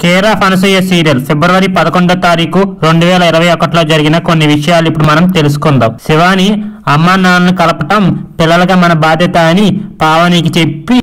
care of Anasuya serial ఫిబ్రవరి పదకొండో తారీఖు రెండు వేల ఇరవై ఒకటిలో జరిగిన కొన్ని విషయాలు ఇప్పుడు మనం తెలుసుకుందాం శివాని అమ్మా నాన్నను కలపటం పిల్లలుగా మన బాధ్యత అని పావనికి చెప్పి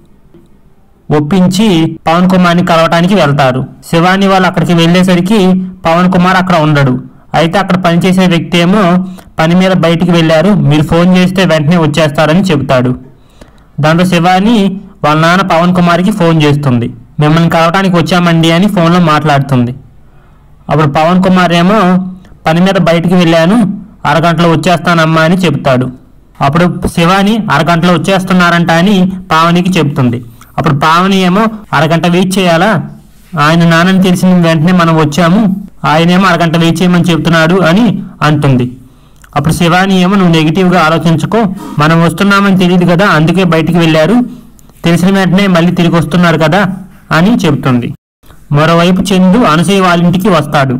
ఒప్పించి పవన్ కుమార్ని కలవటానికి వెళ్తారు శివాని వాళ్ళు అక్కడికి వెళ్ళేసరికి పవన్ కుమార్ అక్కడ ఉండడు అయితే అక్కడ పనిచేసే వ్యక్తి ఏమో పని మీద బయటికి వెళ్ళారు మీరు ఫోన్ చేస్తే వెంటనే వచ్చేస్తారని చెబుతాడు దాంతో శివాని వాళ్ళ నాన్న పవన్ కుమార్కి ఫోన్ చేస్తుంది మిమ్మల్ని కలవటానికి వచ్చామండి అని ఫోన్లో మాట్లాడుతుంది అప్పుడు పవన్ కుమార్ ఏమో పని మీద బయటికి వెళ్ళాను అరగంటలో వచ్చేస్తానమ్మా అని చెప్తాడు అప్పుడు శివాని అరగంటలో వచ్చేస్తున్నారంట అని పావనికి చెప్తుంది అప్పుడు పావని ఏమో అరగంట వెయిట్ చేయాలా ఆయన నాన్నని తెలిసిన వెంటనే మనం వచ్చాము ఆయనేమో అరగంట వెయిట్ చేయమని చెప్తున్నాడు అని అంటుంది అప్పుడు శివాని ఏమో నువ్వు నెగిటివ్గా ఆలోచించుకో మనం వస్తున్నామని తెలియదు కదా అందుకే బయటికి వెళ్ళారు తెలిసిన వెంటనే మళ్ళీ తిరిగి వస్తున్నారు కదా అని చెబుతుంది మరోవైపు చందు అనసూయ వాళ్ళ ఇంటికి వస్తాడు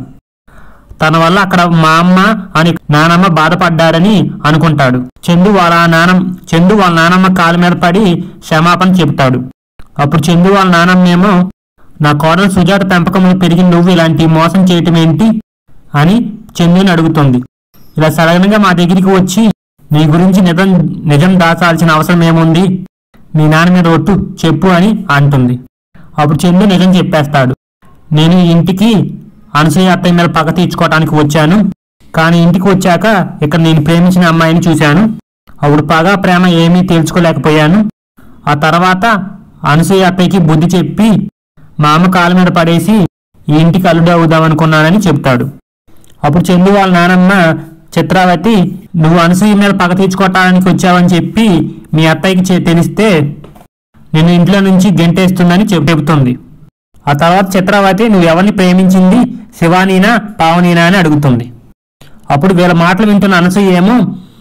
తన వల్ల అక్కడ మా అమ్మ అని నానమ్మ బాధపడ్డారని అనుకుంటాడు చందు వాళ్ళ నానమ్మ చందు వాళ్ళ నానమ్మ కాలు మీద పడి క్షమాపణ చెబుతాడు అప్పుడు చందు వాళ్ళ నానమ్మ ఏమో నా కోడలు సుజాత పెంపకంలో పెరిగి నువ్వు ఇలాంటి మోసం చేయటం ఏంటి అని చందుని అడుగుతుంది ఇలా సడన్ గా మా దగ్గరికి వచ్చి నీ గురించి నిజం నిజం దాచాల్సిన అవసరం ఏముంది మీ నాన్న మీద ఒట్టు చెప్పు అని అంటుంది అప్పుడు చందు నిజం చెప్పేస్తాడు నేను ఈ ఇంటికి అనసూయ అత్తయ్య మీద పగ తీర్చుకోవడానికి వచ్చాను కానీ ఇంటికి వచ్చాక ఇక్కడ నేను ప్రేమించిన అమ్మాయిని చూశాను అప్పుడు పగ ప్రేమ ఏమీ తేల్చుకోలేకపోయాను ఆ తర్వాత అనసూయ అత్తయ్యకి బుద్ధి చెప్పి మా అమ్మ కాళ్ళ మీద పడేసి ఈ ఇంటికి అల్లుడు అవుదామనుకున్నానని చెప్తాడు అప్పుడు చందు వాళ్ళ నానమ్మ చిత్రావతి నువ్వు అనసూయ మీద పగ తీర్చుకోవటానికి వచ్చావని చెప్పి మీ అత్తయ్యకి చె- తెలిస్తే నిన్ను ఇంట్లో నుంచి గెంటేస్తుందని చెప్- చెబుతుంది ఆ తర్వాత చిత్రావతి నువ్వు ఎవరిని ప్రేమించింది శివానీనా పావనీనా అని అడుగుతుంది అప్పుడు వీళ్ళ మాటలు వింటున్న అనసూయ ఏమో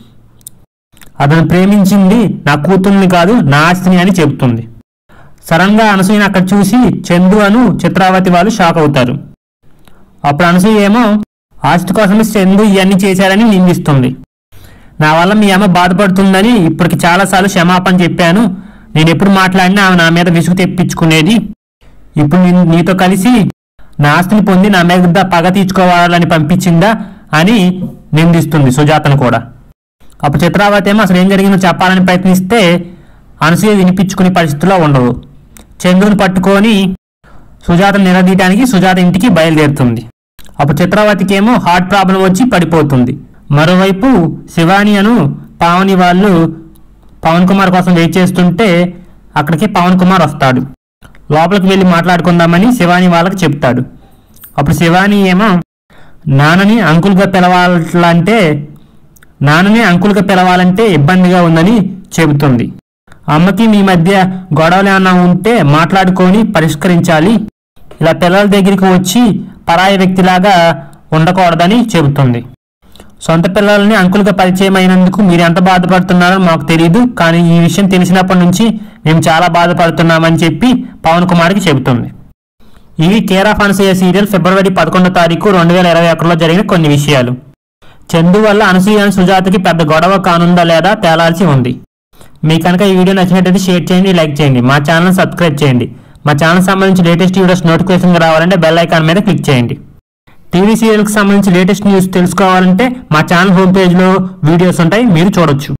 అతను ప్రేమించింది నా కూతుర్ని కాదు నా ఆస్తిని అని చెబుతుంది సడన్ గా అనసూయని అక్కడ చూసి చందు అను చిత్రావతి వాళ్ళు షాక్ అవుతారు అప్పుడు అనసూయ ఏమో ఆస్తి కోసమే చందు ఇవన్నీ చేశారని నిందిస్తుంది నా వల్ల మీ అమ్మ బాధపడుతుందని ఇప్పటికి చాలాసార్లు క్షమాపణ చెప్పాను నేను ఎప్పుడు మాట్లాడినా ఆమె నా మీద విసుగు తెప్పించుకునేది ఇప్పుడు నేను నీతో కలిసి నా ఆస్తిని పొంది నా మీద పగ తీర్చుకోవాలని పంపించిందా అని నిందిస్తుంది సుజాతను కూడా అప్పుడు చిత్రావతి ఏమో అసలు ఏం జరిగిందో చెప్పాలని ప్రయత్నిస్తే అనసూయ వినిపించుకునే పరిస్థితిలో ఉండదు చంద్రుని పట్టుకొని సుజాతను నిలదీయడానికి సుజాత ఇంటికి బయలుదేరుతుంది అప్పుడు చిత్రావతికి ఏమో హార్ట్ ప్రాబ్లం వచ్చి పడిపోతుంది మరోవైపు శివాని అను పావని వాళ్ళు పవన్ కుమార్ కోసం వెయిట్ చేస్తుంటే అక్కడికి పవన్ కుమార్ వస్తాడు లోపలికి వెళ్ళి మాట్లాడుకుందామని శివాని వాళ్ళకి చెప్తాడు అప్పుడు శివాని ఏమో నాన్నని అంకుల్గా పిలవాలంటే నాన్నని అంకుల్గా పిలవాలంటే ఇబ్బందిగా ఉందని చెబుతుంది అమ్మకి మీ మధ్య గొడవలు ఏమైనా ఉంటే మాట్లాడుకొని పరిష్కరించాలి ఇలా పిల్లల దగ్గరికి వచ్చి పరాయి వ్యక్తిలాగా ఉండకూడదని చెబుతుంది సొంత పిల్లల్ని అంకుల్గా పరిచయం అయినందుకు మీరు ఎంత బాధపడుతున్నారో మాకు తెలియదు కానీ ఈ విషయం తెలిసినప్పటి నుంచి మేము చాలా బాధపడుతున్నామని చెప్పి పవన్ కుమార్కి చెబుతుంది ఇవి కేర్ ఆఫ్ అనసూయ సీరియల్ ఫిబ్రవరి పదకొండో తారీఖు రెండు వేల ఇరవై ఒకటిలో జరిగిన కొన్ని విషయాలు చందు వల్ల అనసూయ సుజాతకి పెద్ద గొడవ కానుందా లేదా తేలాల్సి ఉంది మీకు కనుక ఈ వీడియో నచ్చినట్లయితే షేర్ చేయండి లైక్ చేయండి మా ఛానల్ సబ్స్క్రైబ్ చేయండి మా ఛానల్ సంబంధించి లేటెస్ట్ వీడియోస్ నోటిఫికేషన్ రావాలంటే బెల్ ఐకాన్ మీద క్లిక్ చేయండి టీవీ సీరియల్కి సంబంధించి లేటెస్ట్ న్యూస్ తెలుసుకోవాలంటే మా ఛానల్ హోమ్ పేజ్లో వీడియోస్ ఉంటాయి మీరు చూడొచ్చు